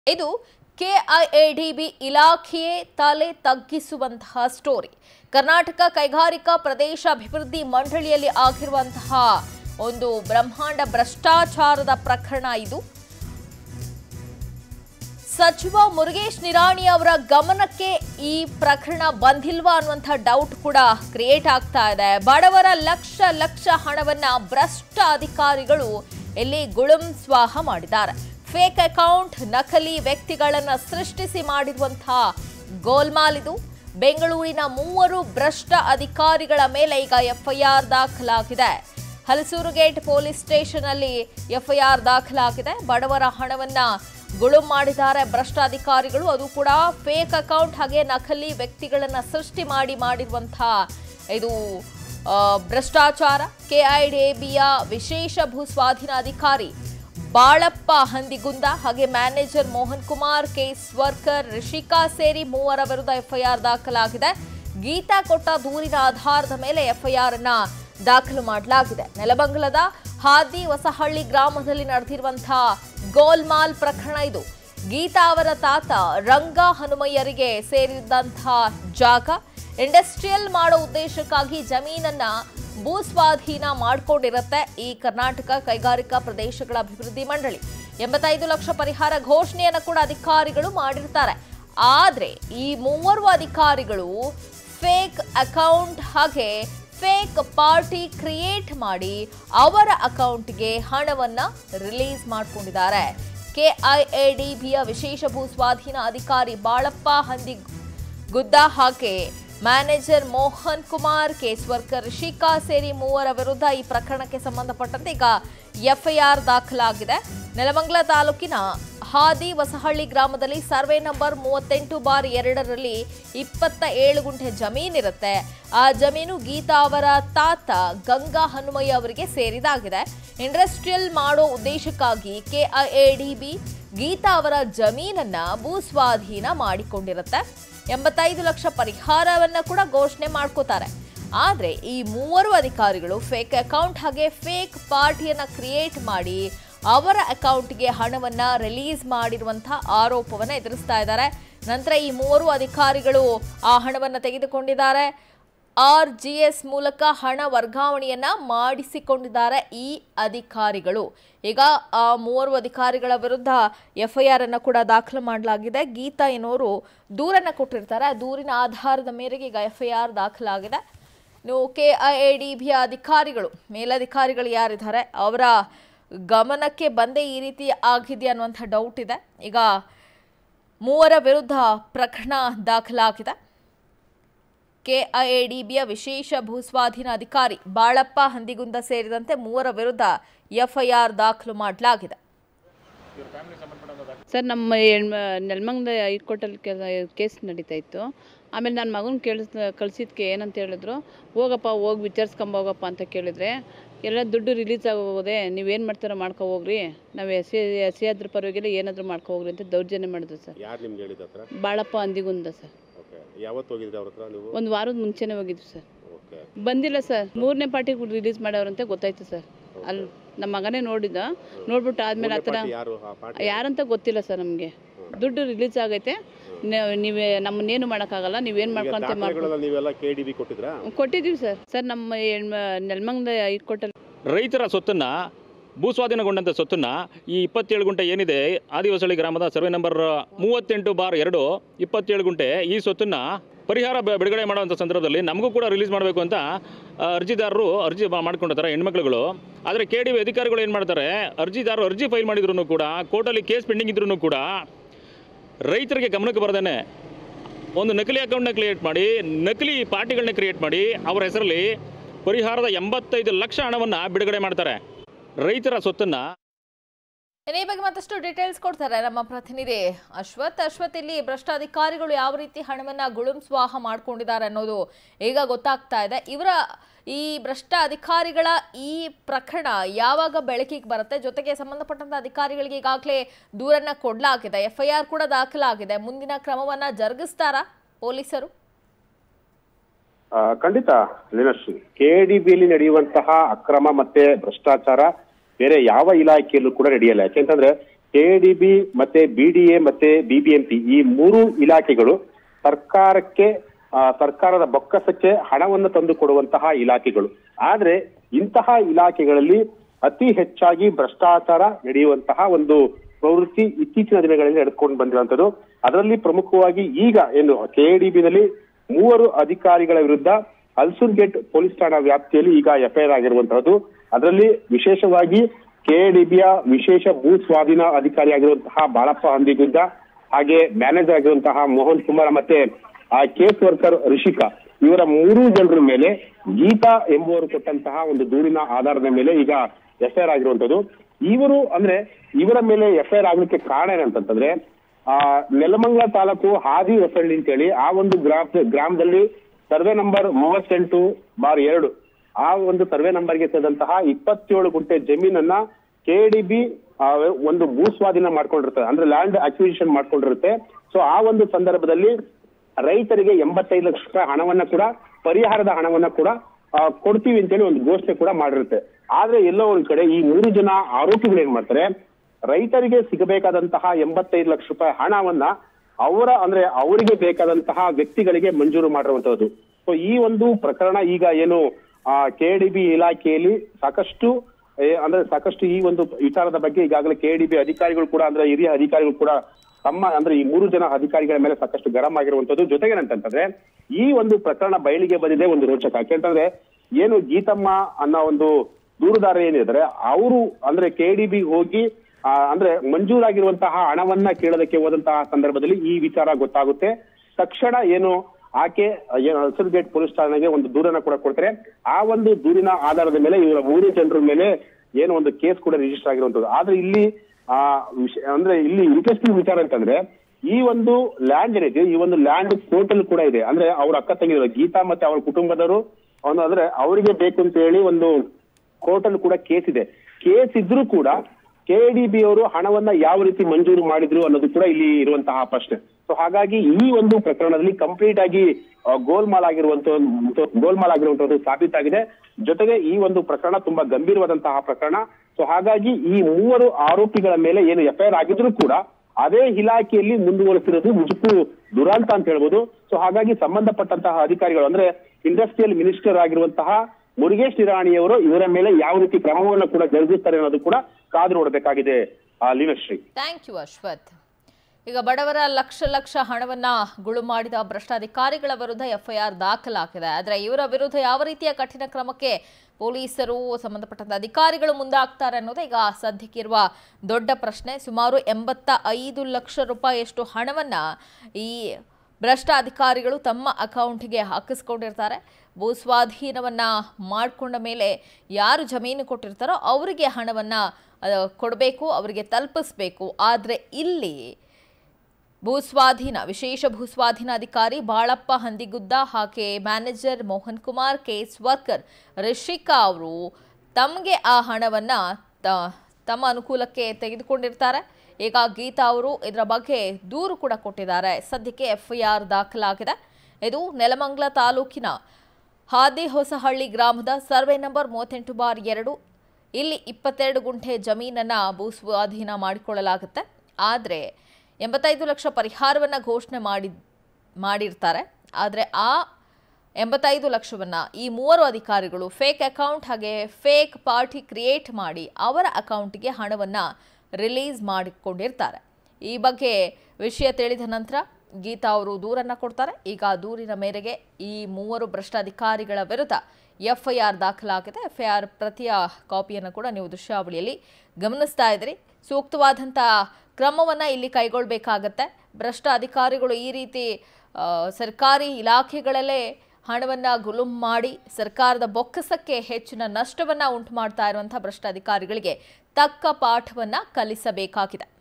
ಇದು ಕೆಐಎಡಿಬಿ ಇಲಾಖೆಯೇ ತಲೆ ತಗ್ಗಿಸುವಂತಹ ಸ್ಟೋರಿ ಕರ್ನಾಟಕ ಕೈಗಾರಿಕಾ ಪ್ರದೇಶ ಅಭಿವೃದ್ಧಿ ಮಂಡಳಿಯಲ್ಲಿ ಆಗಿರುವಂತಹ ಒಂದು ಬ್ರಹ್ಮಾಂಡ ಭ್ರಷ್ಟಾಚಾರದ ಪ್ರಕರಣ ಇದು ಸಚಿವ ಮುರುಗೇಶ್ ನಿರಾಣಿ ಅವರ ಗಮನಕ್ಕೆ ಈ ಪ್ರಕರಣ ಬಂದಿಲ್ವಾ ಅನ್ನುವಂಥ ಡೌಟ್ ಕೂಡ ಕ್ರಿಯೇಟ್ ಆಗ್ತಾ ಇದೆ ಬಡವರ ಲಕ್ಷ ಲಕ್ಷ ಹಣವನ್ನ ಭ್ರಷ್ಟ ಅಧಿಕಾರಿಗಳು ಇಲ್ಲಿ ಗುಳುಂ ಸ್ವಾಹ ಮಾಡಿದ್ದಾರೆ ಫೇಕ್ ಅಕೌಂಟ್ ನಕಲಿ ವ್ಯಕ್ತಿಗಳನ್ನ ಸೃಷ್ಟಿಸಿ ಮಾಡಿರುವಂತಹ ಗೋಲ್ಮಾಲ್ ಇದು ಬೆಂಗಳೂರಿನ ಮೂವರು ಭ್ರಷ್ಟ ಅಧಿಕಾರಿಗಳ ಮೇಲೆ ಈಗ ಎಫ್ಐಆರ್ ದಾಖಲಾಗಿದೆ ಹಲಸೂರು ಗೇಟ್ ಪೊಲೀಸ್ ಸ್ಟೇಷನ್ ಅಲ್ಲಿ ಎಫ್ಐಆರ್ ದಾಖಲಾಗಿದೆ ಬಡವರ ಹಣವನ್ನ ಗುಳುಂ ಮಾಡಿದ್ದಾರೆ ಭ್ರಷ್ಟ ಅಧಿಕಾರಿಗಳು ಅದು ಕೂಡ ಫೇಕ್ ಅಕೌಂಟ್ ಹಾಗೆ ನಕಲಿ ವ್ಯಕ್ತಿಗಳನ್ನ ಸೃಷ್ಟಿ ಮಾಡಿ ಮಾಡಿರುವಂತಹ ಇದು ಆ, ಭ್ರಷ್ಟಾಚಾರ ಕೆಐಡಿಬಿಯ ವಿಶೇಷ ಭೂ ಸ್ವಾಧೀನ ಅಧಿಕಾರಿ ಬಾಳಪ್ಪ ಹಂದಿಗುಂದ ಹಾಗೆ manager Mohan Kumar case worker Rishika ಸೇರಿ ಮೂವರ ವಿರುದ್ಧ ಎಫ್ಐಆರ್ ದಾಖಲಾಗಿದೆ ಗೀತಾ ಕೊಟ್ಟ ದೂರಿನ ಆಧಾರದ ಮೇಲೆ ಎಫ್ಐಆರ್ ಅನ್ನ ದಾಖಲು ಮಾಡಲಾಗಿದೆ ನೆಲಮಂಗಲದ ಹಾದಿ ಹೊಸಹಳ್ಳಿ ಗ್ರಾಮದಲ್ಲಿ ನಡೆದಿರುವಂತಹ ಗೋಲ್ಮಾಲ್ ಪ್ರಕರಣ ಇದು ಗೀತಾ ಅವರ ತಾತ ರಂಗ ಹನುಮಯ್ಯರಿಗೆ ಸೇರಿದಂತಹ ಜಾಗ ಇಂಡಸ್ಟ್ರಿಯಲ್ ಮಾಡೋ ಉದ್ದೇಶಕ್ಕಾಗಿ ಜಮೀನನ್ನ ಭೂ ಸ್ವಾಧೀನ ಮಾಡ್ಕೊಂಡಿರುತ್ತೆ ಈ ಕರ್ನಾಟಕ ಕೈಗಾರಿಕಾ ಪ್ರದೇಶಗಳ ಅಭಿವೃದ್ಧಿ ಮಂಡಳಿ ಎಂಬತ್ತೈದು ಲಕ್ಷ ಪರಿಹಾರ ಘೋಷಣೆಯನ್ನ ಕೂಡ ಅಧಿಕಾರಿಗಳು ಮಾಡಿರ್ತಾರೆ ಆದ್ರೆ ಈ ಮೂವರು ಅಧಿಕಾರಿಗಳು ಫೇಕ್ ಅಕೌಂಟ್ ಹಾಗೆ ಫೇಕ್ ಪಾರ್ಟಿ ಕ್ರಿಯೇಟ್ ಮಾಡಿ ಅವರ ಅಕೌಂಟ್ಗೆ ಹಣವನ್ನ ರಿಲೀಸ್ ಮಾಡ್ಕೊಂಡಿದ್ದಾರೆ ಕೆಐಎಡಿಬಿಯ ವಿಶೇಷ ಭೂ ಸ್ವಾಧೀನ ಅಧಿಕಾರಿ ಬಾಳಪ್ಪ ಹಂದಿ ಗುದ್ದ ಹಾಗೆ manager Mohan Kumar case worker Rishika ಸೇರಿ ಮೂವರ ವಿರುದ್ಧ ಈ ಪ್ರಕರಣಕ್ಕೆ ಸಂಬಂಧಪಟ್ಟಂತೆ ಈಗ ಎಫ್ಐಆರ್ ದಾಖಲಾಗಿದೆ ನೆಲಮಂಗಲ ತಾಲೂಕಿನ ಹಾದಿ ಹೊಸಹಳ್ಳಿ ಗ್ರಾಮದಲ್ಲಿ ಸರ್ವೆ ನಂಬರ್ ಮೂವತ್ತೆಂಟು ಬಾರ್ ಎರಡರಲ್ಲಿ ಇಪ್ಪತ್ತ ಏಳು ಗುಂಟೆ ಜಮೀನಿರುತ್ತೆ ಆ ಜಮೀನು ಗೀತಾ ಅವರ ತಾತ ಗಂಗಾ ಹನುಮಯ್ಯ ಅವರಿಗೆ ಸೇರಿದಾಗಿದೆ ಇಂಡಸ್ಟ್ರಿಯಲ್ ಮಾಡೋ ಉದ್ದೇಶಕ್ಕಾಗಿ ಕೆಐಎಡಿಬಿ ಗೀತಾ ಅವರ ಜಮೀನನ್ನ ಭೂ ಸ್ವಾಧೀನ ಮಾಡಿಕೊಂಡಿರುತ್ತೆ ಎಂಬತ್ತೈದು ಲಕ್ಷ ಪರಿಹಾರವನ್ನ ಕೂಡ ಘೋಷಣೆ ಮಾಡ್ಕೋತಾರೆ ಆದ್ರೆ ಈ ಮೂವರು ಅಧಿಕಾರಿಗಳು ಫೇಕ್ ಅಕೌಂಟ್ ಹಾಗೆ ಫೇಕ್ ಪಾರ್ಟಿಯನ್ನ ಕ್ರಿಯೇಟ್ ಮಾಡಿ ಅವರ ಅಕೌಂಟ್ಗೆ ಹಣವನ್ನ ರಿಲೀಸ್ ಮಾಡಿರುವಂತಹ ಆರೋಪವನ್ನ ಎದುರಿಸ್ತಾ ಇದ್ದಾರೆ ನಂತರ ಈ ಮೂವರು ಅಧಿಕಾರಿಗಳು ಆ ಹಣವನ್ನ ತೆಗೆದುಕೊಂಡಿದ್ದಾರೆ ಆರ್ ಜಿ ಎಸ್ ಮೂಲಕ ಹಣ ವರ್ಗಾವಣೆಯನ್ನ ಮಾಡಿಸಿಕೊಂಡಿದ್ದಾರೆ ಈ ಅಧಿಕಾರಿಗಳು ಈಗ ಆ ಮೂವರು ಅಧಿಕಾರಿಗಳ ವಿರುದ್ಧ ಎಫ್ಐಆರ್ ಅನ್ನ ಕೂಡ ದಾಖಲು ಮಾಡಲಾಗಿದೆ ಗೀತಾ ಎನ್ನುವರು ದೂರನ್ನ ಕೊಟ್ಟಿರ್ತಾರೆ ಆ ದೂರಿನ ಆಧಾರದ ಮೇರೆಗೆ ಈಗ ಎಫ್ಐಆರ್ ದಾಖಲಾಗಿದೆ ಇನ್ನು ಕೆ ಐ ಎ ಡಿ ಬಿಯ ಅಧಿಕಾರಿಗಳು ಮೇಲಧಿಕಾರಿಗಳು ಯಾರಿದ್ದಾರೆ ಅವರ ಗಮನಕ್ಕೆ ಬಂದೇ ಈ ರೀತಿ ಆಗಿದೆ ಅನ್ನುವಂಥ ಡೌಟ್ ಇದೆ ಈಗ ಮೂವರ ವಿರುದ್ಧ ಪ್ರಕರಣ ದಾಖಲಾಗಿದೆ ಕೆಐಎಡಿಬಿಯ ವಿಶೇಷ ಭೂಸ್ವಾಧೀನ ಅಧಿಕಾರಿ ಬಾಳಪ್ಪ ಹಂದಿಗುಂದ ಸೇರಿದಂತೆ ಮೂವರ ವಿರುದ್ಧ ಎಫ್ಐಆರ್ ದಾಖಲು ಮಾಡಲಾಗಿದೆ ಸರ್ ನಮ್ಮ ಹೆಣ್ಮ ನೆಲಮಂಗಲ ಹೈಕೋರ್ಟಲ್ಲಿ ಕೆಲ ಕೇಸ್ ನಡೀತಾ ಇತ್ತು ಆಮೇಲೆ ನನ್ನ ಮಗನ ಕೇಳಿಸ್ ಕಳ್ಸಿದ್ಕೆ ಏನಂತ ಹೇಳಿದ್ರು ಹೋಗಪ್ಪ ಹೋಗಿ ವಿಚಾರಿಸ್ಕೊಂಬ ಹೋಗಪ್ಪ ಅಂತ ಕೇಳಿದ್ರೆ ಎಲ್ಲ ದುಡ್ಡು ರಿಲೀಸ್ ಆಗೋದೆ ನೀವೇನು ಮಾಡ್ತಾರೋ ಮಾಡ್ಕೊ ಹೋಗ್ರಿ ನಾವು ಎಸ್ ಎಸ್ ಸಿ ಅದ್ರ ಪರವಾಗಿಲ್ಲ ಏನಾದರೂ ಮಾಡ್ಕೊ ಹೋಗ್ರಿ ಅಂತ ದೌರ್ಜನ್ಯ ಮಾಡಿದ್ರು ಸರ್ ಯಾರು ನಿಮ್ಗೆ ಹೇಳಿದ ಹತ್ರ ಬಾಳಪ್ಪ ಅಂದಿಗುಂದ ಸರ್ ಓಕೆ ಯಾವತ್ತು ಹೋಗಿದ್ರಿ ಅವ್ರ ಹತ್ರ ನೀವು ಒಂದು ವಾರದ ಮುಂಚೆನೇ ಹೋಗಿದ್ವಿ ಸರ್ ಓಕೆ ಬಂದಿಲ್ಲ ಸರ್ ಮೂರನೇ ಪಾರ್ಟಿಗೆ ರಿಲೀಸ್ ಮಾಡ್ಯಾರಂತೆ ಗೊತ್ತಾಯ್ತು ಸರ್ ಅಲ್ಲಿ ನಮ್ಮ ಮಗನೇ ನೋಡಿದ ನೋಡ್ಬಿಟ್ಟು ಆದ್ಮೇಲೆ ಆ ಥರ ಯಾರು ಆ ಪಾರ್ಟಿ ಯಾರಂತ ಗೊತ್ತಿಲ್ಲ ಸರ್ ನಮಗೆ ದುಡ್ಡು ರಿಲೀಸ್ ಆಗೈತೆ ನ- ನೀವೇ ನಮ್ಮನ್ನೇನು ಮಾಡೋಕ್ಕಾಗಲ್ಲ ನೀವೇನು ಮಾಡ್ಕೊಂತ ಮಾಡ್ಕೊ ದಾಖಲೆಗಳೆಲ್ಲ ನೀವೆಲ್ಲ ಕೆ ಡಿ ಬಿ ಕೊಟ್ಟಿದ್ರಾ ಕೊಟ್ಟಿದ್ದೀವಿ ಸರ್ ಸರ್ ನಮ್ಮ ಹೆಣ್ಮ ನೆಲಮಂಗಲ ಹೈಕೋರ್ಟಲ್ಲಿ ರೈತರ ಸೊತ್ತನ್ನು ಭೂಸ್ವಾಧೀನಗೊಂಡಂಥ ಸೊತ್ತನ್ನು ಈ ಇಪ್ಪತ್ತೇಳು ಗುಂಟೆ ಏನಿದೆ ಆದಿವಸಳಿ ಗ್ರಾಮದ ಸರ್ವೆ ನಂಬರ್ ಮೂವತ್ತೆಂಟು ಬಾರ್ ಎರಡು ಇಪ್ಪತ್ತೇಳು ಗುಂಟೆ ಈ ಸೊತ್ತನ್ನು ಪರಿಹಾರ ಬ- ಬಿಡುಗಡೆ ಮಾಡುವಂಥ ಸಂದರ್ಭದಲ್ಲಿ ನಮಗೂ ಕೂಡ ರಿಲೀಸ್ ಮಾಡಬೇಕು ಅಂತ ಆ, ಅರ್ಜಿದಾರರು ಅರ್ಜಿ ಮಾ- ಮಾಡ್ಕೊಂಡಿರ್ತಾರೆ ಹೆಣ್ಮಕ್ಳುಗಳು ಆದರೆ ಕೆ ಡಿ ಬಿ ಅಧಿಕಾರಿಗಳು ಏನು ಮಾಡ್ತಾರೆ ಅರ್ಜಿದಾರರು ಅರ್ಜಿ ಫೈಲ್ ಮಾಡಿದ್ರು ಕೂಡ ಕೋರ್ಟಲ್ಲಿ ಕೇಸ್ ಪೆಂಡಿಂಗ್ ಇದ್ರೂ ಕೂಡ ರೈತರಿಗೆ ಗಮನಕ್ಕೆ ಬರದೇನೆ ಒಂದು ನಕಲಿ ಅಕೌಂಟ್ನ ಕ್ರಿಯೇಟ್ ಮಾಡಿ ನಕಲಿ ಪಾರ್ಟಿಗಳನ್ನ ಕ್ರಿಯೇಟ್ ಮಾಡಿ ಅವರ ಹೆಸರಲ್ಲಿ ಪರಿಹಾರದ ಎಂಬತ್ತೈದು ಲಕ್ಷ ಹಣವನ್ನು ಬಿಡುಗಡೆ ಮಾಡ್ತಾರೆ ರೈತರ ಸೊತ್ತನ್ನು ಇನ್ನು ಈ ಬಗ್ಗೆ ಮತ್ತಷ್ಟು ಡೀಟೇಲ್ಸ್ ಕೊಡ್ತಾರೆ ನಮ್ಮ ಪ್ರತಿನಿಧಿ ಅಶ್ವಥ್ ಅಶ್ವಥ್ ಇಲ್ಲಿ ಭ್ರಷ್ಟ ಅಧಿಕಾರಿಗಳು ಯಾವ ರೀತಿ ಹಣವನ್ನ ಗುಳುಂ ಸ್ವಾಹ ಮಾಡ್ಕೊಂಡಿದ್ದಾರೆ ಅನ್ನೋದು ಈಗ ಗೊತ್ತಾಗ್ತಾ ಇದೆ ಇವರ ಈ ಭ್ರಷ್ಟ ಅಧಿಕಾರಿಗಳ ಈ ಪ್ರಕರಣ ಯಾವಾಗ ಬೆಳಕಿಗೆ ಬರುತ್ತೆ ಜೊತೆಗೆ ಸಂಬಂಧಪಟ್ಟಂತ ಅಧಿಕಾರಿಗಳಿಗೆ ಈಗಾಗಲೇ ದೂರನ್ನ ಕೊಡಲಾಗಿದೆ ಎಫ್ಐಆರ್ ಕೂಡ ದಾಖಲಾಗಿದೆ ಮುಂದಿನ ಕ್ರಮವನ್ನ ಜರುಗಿಸ್ತಾರಾ ಪೊಲೀಸರು ಆ, ಖಂಡಿತ ಲೀನಶ್ರೀ ಕೆಡಿಬಿಯಲ್ಲಿ ನಡೆಯುವಂತಹ ಅಕ್ರಮ ಮತ್ತೆ ಭ್ರಷ್ಟಾಚಾರ ಬೇರೆ ಯಾವ ಇಲಾಖೆಯಲ್ಲೂ ಕೂಡ ನಡೆಯಲ್ಲ ಯಾಕೆಂತಂದ್ರೆ ಕೆಡಿಬಿ ಮತ್ತೆ ಬಿಡಿಎ ಮತ್ತೆ ಬಿಬಿಎಂಪಿ ಈ ಮೂರು ಇಲಾಖೆಗಳು ಸರ್ಕಾರಕ್ಕೆ ಆ, ಸರ್ಕಾರದ ಬೊಕ್ಕಸಕ್ಕೆ ಹಣವನ್ನು ತಂದು ಕೊಡುವಂತಹ ಇಲಾಖೆಗಳು ಆದ್ರೆ ಇಂತಹ ಇಲಾಖೆಗಳಲ್ಲಿ ಅತಿ ಹೆಚ್ಚಾಗಿ ಭ್ರಷ್ಟಾಚಾರ ನಡೆಯುವಂತಹ ಒಂದು ಪ್ರವೃತ್ತಿ ಇತ್ತೀಚಿನ ದಿನಗಳಲ್ಲಿ ನಡೆದುಕೊಂಡು ಬಂದಿರುವಂತದ್ದು ಅದರಲ್ಲಿ ಪ್ರಮುಖವಾಗಿ ಈಗ ಏನು ಕೆಡಿಬಿನಲ್ಲಿ ಮೂವರು ಅಧಿಕಾರಿಗಳ ವಿರುದ್ಧ ಅಲ್ಸೂರ್ಗೇಟ್ ಪೊಲೀಸ್ ಠಾಣಾ ವ್ಯಾಪ್ತಿಯಲ್ಲಿ ಈಗ ಎಫ್ಐಆರ್ ಆಗಿರುವಂತಹದ್ದು ಅದರಲ್ಲಿ ವಿಶೇಷವಾಗಿ ಕೆಡಿಬಿಯ ವಿಶೇಷ ಭೂ ಸ್ವಾಧೀನ ಅಧಿಕಾರಿ ಆಗಿರುವಂತಹ ಬಾಳಪ್ಪ ಹಂದಿಗುದ್ದ ಹಾಗೆ ಮ್ಯಾನೇಜರ್ ಆಗಿರುವಂತಹ ಮೋಹನ್ ಕುಮಾರ್ ಮತ್ತೆ ಆ ಕೇಸ್ ವರ್ಕರ್ ರಿಷಿಕಾ ಇವರ ಮೂರು ಜನರ ಮೇಲೆ ಗೀತಾ ಎಂಬುವರು ಕೊಟ್ಟಂತಹ ಒಂದು ದೂರಿನ ಆಧಾರದ ಮೇಲೆ ಈಗ ಎಫ್ಐಆರ್ ಆಗಿರುವಂತದ್ದು ಇವರು ಅಂದ್ರೆ ಇವರ ಮೇಲೆ ಎಫ್ಐಆರ್ ಆಗ್ಲಿಕ್ಕೆ ಕಾರಣ ಏನಂತಂದ್ರೆ ಆ ನೆಲಮಂಗಲ ತಾಲೂಕು ಹಾದಿ ಹೊಸಳ್ಳಿ ಅಂತೇಳಿ ಆ ಒಂದು ಗ್ರಾಮ ಗ್ರಾಮದಲ್ಲಿ ಸರ್ವೆ ನಂಬರ್ ಮೂವತ್ತೆಂಟು ಬಾರ್ ಎರಡು ಆ ಒಂದು ಸರ್ವೆ ನಂಬರ್ಗೆ ಸೇರಿದಂತಹ ಇಪ್ಪತ್ತೇಳು ಗುಂಟೆ ಜಮೀನನ್ನ ಕೆಡಿಬಿ ಒಂದು ಭೂ ಸ್ವಾಧೀನ ಮಾಡ್ಕೊಂಡಿರುತ್ತೆ ಅಂದ್ರೆ ಲ್ಯಾಂಡ್ ಅಕ್ವಿಸಿಷನ್ ಮಾಡ್ಕೊಂಡಿರುತ್ತೆ ಸೊ ಆ ಒಂದು ಸಂದರ್ಭದಲ್ಲಿ ರೈತರಿಗೆ ಎಂಬತ್ತೈದು ಲಕ್ಷ ರೂಪಾಯಿ ಹಣವನ್ನ ಕೂಡ ಪರಿಹಾರದ ಹಣವನ್ನ ಕೂಡ ಆ, ಕೊಡ್ತೀವಿ ಅಂತೇಳಿ ಒಂದು ಘೋಷಣೆ ಕೂಡ ಮಾಡಿರುತ್ತೆ ಆದ್ರೆ ಎಲ್ಲೋ ಒಂದ್ ಕಡೆ ಈ ಮೂರು ಜನ ಆರೋಪಿಗಳು ಏನ್ ಮಾಡ್ತಾರೆ ರೈತರಿಗೆ ಸಿಗಬೇಕಾದಂತಹ ಎಂಬತ್ತೈದು ಲಕ್ಷ ರೂಪಾಯಿ ಹಣವನ್ನ ಅವರ ಅಂದ್ರೆ ಅವರಿಗೆ ಬೇಕಾದಂತಹ ವ್ಯಕ್ತಿಗಳಿಗೆ ಮಂಜೂರು ಮಾಡಿರುವಂತದ್ದು ಸೊ ಈ ಒಂದು ಪ್ರಕರಣ ಈಗ ಏನು ಕೆಡಿಬಿ ಇಲಾಖೆಯಲ್ಲಿ ಸಾಕಷ್ಟು ಏ, ಅಂದ್ರೆ ಸಾಕಷ್ಟು ಈ ಒಂದು ವಿಚಾರದ ಬಗ್ಗೆ ಈಗಾಗಲೇ ಕೆಡಿಬಿ ಅಧಿಕಾರಿಗಳು ಕೂಡ ಅಂದ್ರೆ ಹಿರಿಯ ಅಧಿಕಾರಿಗಳು ಕೂಡ ತಮ್ಮ ಅಂದ್ರೆ ಈ ಮೂರು ಜನ ಅಧಿಕಾರಿಗಳ ಮೇಲೆ ಸಾಕಷ್ಟು ಗರಂ ಆಗಿರುವಂತದ್ದು ಜೊತೆಗೆ ಏನಂತಂದ್ರೆ ಈ ಒಂದು ಪ್ರಕರಣ ಬಯಲಿಗೆ ಬಂದಿದೆ ಒಂದು ರೋಚಕ ಯಾಕೆಂತಂದ್ರೆ ಏನು ಗೀತಮ್ಮ ಅನ್ನೋ ಒಂದು ದೂರುದಾರ ಏನಿದ್ರೆ ಅವರು ಅಂದ್ರೆ ಕೆಡಿಬಿ ಹೋಗಿ ಆ, ಅಂದ್ರೆ ಮಂಜೂರಾಗಿರುವಂತಹ ಹಣವನ್ನ ಕೇಳೋದಕ್ಕೆ ಹೋದಂತಹ ಸಂದರ್ಭದಲ್ಲಿ ಈ ವಿಚಾರ ಗೊತ್ತಾಗುತ್ತೆ ತಕ್ಷಣ ಏನು ಆಕೆ ಏನು ಹಸಿರು ಗೇಟ್ ಪೊಲೀಸ್ ಠಾಣೆಗೆ ಒಂದು ದೂರನ್ನ ಕೂಡ ಕೊಡ್ತಾರೆ ಆ ಒಂದು ದೂರಿನ ಆಧಾರದ ಮೇಲೆ ಇವರ ಮೂರು ಜನರ ಮೇಲೆ ಏನು ಒಂದು ಕೇಸ್ ಕೂಡ ರಿಜಿಸ್ಟರ್ ಆಗಿರುವಂತದ್ದು ಆದ್ರೆ ಇಲ್ಲಿ ಆ ವಿಷಯ ಅಂದ್ರೆ ಇಲ್ಲಿ ಇಂಟ್ರೆಸ್ಟಿಂಗ್ ವಿಚಾರ ಅಂತಂದ್ರೆ ಈ ಒಂದು ಲ್ಯಾಂಡ್ ಏನೈತಿ ಈ ಒಂದು ಲ್ಯಾಂಡ್ ಕೋರ್ಟಲ್ ಕೂಡ ಇದೆ ಅಂದ್ರೆ ಅವ್ರ ಅಕ್ಕ ತಂಗಿದ್ರು ಗೀತಾ ಮತ್ತೆ ಅವರ ಕುಟುಂಬದವರು ಒಂದು ಅಂದ್ರೆ ಅವರಿಗೆ ಬೇಕು ಅಂತ ಹೇಳಿ ಒಂದು ಕೋರ್ಟಲ್ ಕೂಡ ಕೇಸ್ ಇದೆ ಕೇಸ್ ಇದ್ರೂ ಕೂಡ ಕೆಡಿಬಿ ಅವರು ಹಣವನ್ನ ಯಾವ ರೀತಿ ಮಂಜೂರು ಮಾಡಿದ್ರು ಅನ್ನೋದು ಕೂಡ ಇಲ್ಲಿ ಇರುವಂತಹ ಪ್ರಶ್ನೆ ಸೊ ಹಾಗಾಗಿ ಈ ಒಂದು ಪ್ರಕರಣದಲ್ಲಿ ಕಂಪ್ಲೀಟ್ ಆಗಿ ಆ, ಗೋಲ್ಮಾಲ್ ಆಗಿರುವಂತ ಗೋಲ್ಮಾಲ್ ಆಗಿರುವಂತದ್ದು ಸಾಬೀತಾಗಿದೆ ಜೊತೆಗೆ ಈ ಒಂದು ಪ್ರಕರಣ ತುಂಬಾ ಗಂಭೀರವಾದಂತಹ ಪ್ರಕರಣ ಸೊ ಹಾಗಾಗಿ ಈ ಮೂವರು ಆರೋಪಿಗಳ ಮೇಲೆ ಏನು ಎಫ್ಐಆರ್ ಆಗಿದ್ರು ಕೂಡ ಅದೇ ಇಲಾಖೆಯಲ್ಲಿ ಮುಂದುವರೆಸಿರೋದು ನಿಜಕ್ಕೂ ದುರಂತ ಅಂತ ಹೇಳ್ಬೋದು ಸೊ ಹಾಗಾಗಿ ಸಂಬಂಧಪಟ್ಟಂತಹ ಅಧಿಕಾರಿಗಳು ಅಂದ್ರೆ ಇಂಡಸ್ಟ್ರಿಯಲ್ ಮಿನಿಸ್ಟರ್ ಆಗಿರುವಂತಹ ಮುರುಗೇಶ್ ನಿರಾಣಿಯವರು ಇವರ ಮೇಲೆ ಯಾವ ರೀತಿ ಕ್ರಮವನ್ನು ಕೂಡ ಜರುಗಿಸ್ತಾರೆ ಅನ್ನೋದು ಕೂಡ ಕಾದು ನೋಡಬೇಕಾಗಿದೆ ಆ, ಲೀನಶ್ರೀ ಥ್ಯಾಂಕ್ ಯು ಅಶ್ವಥ್ ಈಗ ಬಡವರ ಲಕ್ಷ ಲಕ್ಷ ಹಣವನ್ನ ಗುಳು ಮಾಡಿದ ಭ್ರಷ್ಟಾಧಿಕಾರಿಗಳ ವಿರುದ್ಧ ಎಫ್ಐಆರ್ ದಾಖಲಾಗಿದೆ ಆದರೆ ಇವರ ವಿರುದ್ಧ ಯಾವ ರೀತಿಯ ಕಠಿಣ ಕ್ರಮಕ್ಕೆ ಪೊಲೀಸರು ಸಂಬಂಧಪಟ್ಟಂತ ಅಧಿಕಾರಿಗಳು ಮುಂದಾಗ್ತಾರೆ ಅನ್ನೋದು ಈಗ ಸದ್ಯಕ್ಕಿರುವ ದೊಡ್ಡ ಪ್ರಶ್ನೆ ಸುಮಾರು ಎಂಬತ್ತ ಐದು ಲಕ್ಷ ರೂಪಾಯಿಯಷ್ಟು ಹಣವನ್ನ ಈ ಭ್ರಷ್ಟ ಅಧಿಕಾರಿಗಳು ತಮ್ಮ ಅಕೌಂಟ್ಗೆ ಹಾಕಿಸ್ಕೊಂಡಿರ್ತಾರೆ ಭೂ ಸ್ವಾಧೀನವನ್ನ ಮಾಡಿಕೊಂಡ ಮೇಲೆ ಯಾರು ಜಮೀನು ಕೊಟ್ಟಿರ್ತಾರೋ ಅವರಿಗೆ ಹಣವನ್ನ ಕೊಡಬೇಕು ಅವರಿಗೆ ತಲುಪಿಸ್ಬೇಕು ಆದರೆ ಇಲ್ಲಿ ಭೂಸ್ವಾಧೀನ ವಿಶೇಷ ಭೂಸ್ವಾಧೀನ ಅಧಿಕಾರಿ ಬಾಳಪ್ಪ ಹಂದಿಗುದ್ದ ಹಾಗೆ manager Mohan Kumar case worker Rishika ಅವರು ತಮಗೆ ಆ ಹಣವನ್ನು ತಮ್ಮ ಅನುಕೂಲಕ್ಕೆ ತೆಗೆದುಕೊಂಡಿರ್ತಾರೆ ಈಗ ಗೀತಾ ಅವರು ಇದರ ಬಗ್ಗೆ ದೂರು ಕೂಡ ಕೊಟ್ಟಿದ್ದಾರೆ ಸದ್ಯಕ್ಕೆ ಎಫ್ಐಆರ್ ದಾಖಲಾಗಿದೆ ಇದು ನೆಲಮಂಗಲ ತಾಲೂಕಿನ ಹಾದಿಹೊಸಹಳ್ಳಿ ಗ್ರಾಮದ ಸರ್ವೆ ನಂಬರ್ ಮೂವತ್ತೆಂಟು ಬಾರ್ ಎರಡು ಇಲ್ಲಿ ಇಪ್ಪತ್ತೆರಡು ಗುಂಠೆ ಜಮೀನನ್ನು ಭೂಸ್ವಾಧೀನ ಮಾಡಿಕೊಳ್ಳಲಾಗುತ್ತೆ ಆದರೆ ಎಂಬತ್ತೈದು ಲಕ್ಷ ಪರಿಹಾರವನ್ನು ಘೋಷಣೆ ಮಾಡಿ ಮಾಡಿರ್ತಾರೆ ಆದರೆ ಆ ಎಂಬತ್ತೈದು ಲಕ್ಷವನ್ನು ಈ ಮೂವರು ಅಧಿಕಾರಿಗಳು ಫೇಕ್ ಅಕೌಂಟ್ ಹಾಗೆ ಫೇಕ್ ಪಾರ್ಟಿ ಕ್ರಿಯೇಟ್ ಮಾಡಿ ಅವರ ಅಕೌಂಟ್ಗೆ ಹಣವನ್ನು ರಿಲೀಸ್ ಮಾಡಿಕೊಂಡಿರ್ತಾರೆ ಈ ಬಗ್ಗೆ ವಿಷಯ ತಿಳಿದ ನಂತರ ಗೀತಾ ಅವರು ದೂರನ್ನು ಕೊಡ್ತಾರೆ ಈಗ ಆ ದೂರಿನ ಮೇರೆಗೆ ಈ ಮೂವರು ಭ್ರಷ್ಟಾಧಿಕಾರಿಗಳ ವಿರುದ್ಧ ಎಫ್ಐಆರ್ ದಾಖಲಾಗಿದೆ ಎಫ್ಐಆರ್ ಪ್ರತಿಯ ಕಾಪಿಯನ್ನು ಕೂಡ ನೀವು ದೃಶ್ಯಾವಳಿಯಲ್ಲಿ ಗಮನಿಸ್ತಾ ಇದ್ದೀರಿ ಸೂಕ್ತವಾದಂಥ ಕ್ರಮವನ್ನು ಇಲ್ಲಿ ಕೈಗೊಳ್ಳಬೇಕಾಗತ್ತೆ ಭ್ರಷ್ಟ ಅಧಿಕಾರಿಗಳು ಈ ರೀತಿ ಆ, ಸರ್ಕಾರಿ ಇಲಾಖೆಗಳಲ್ಲೇ ಹಣವನ್ನು ಗುಲುಂ ಮಾಡಿ ಸರ್ಕಾರದ ಬೊಕ್ಕಸಕ್ಕೆ ಹೆಚ್ಚಿನ ನಷ್ಟವನ್ನು ಉಂಟು ಮಾಡ್ತಾ ಇರುವಂಥ ಭ್ರಷ್ಟ ಅಧಿಕಾರಿಗಳಿಗೆ ತಕ್ಕ ಪಾಠವನ್ನು ಕಲಿಸಬೇಕಾಗಿದೆ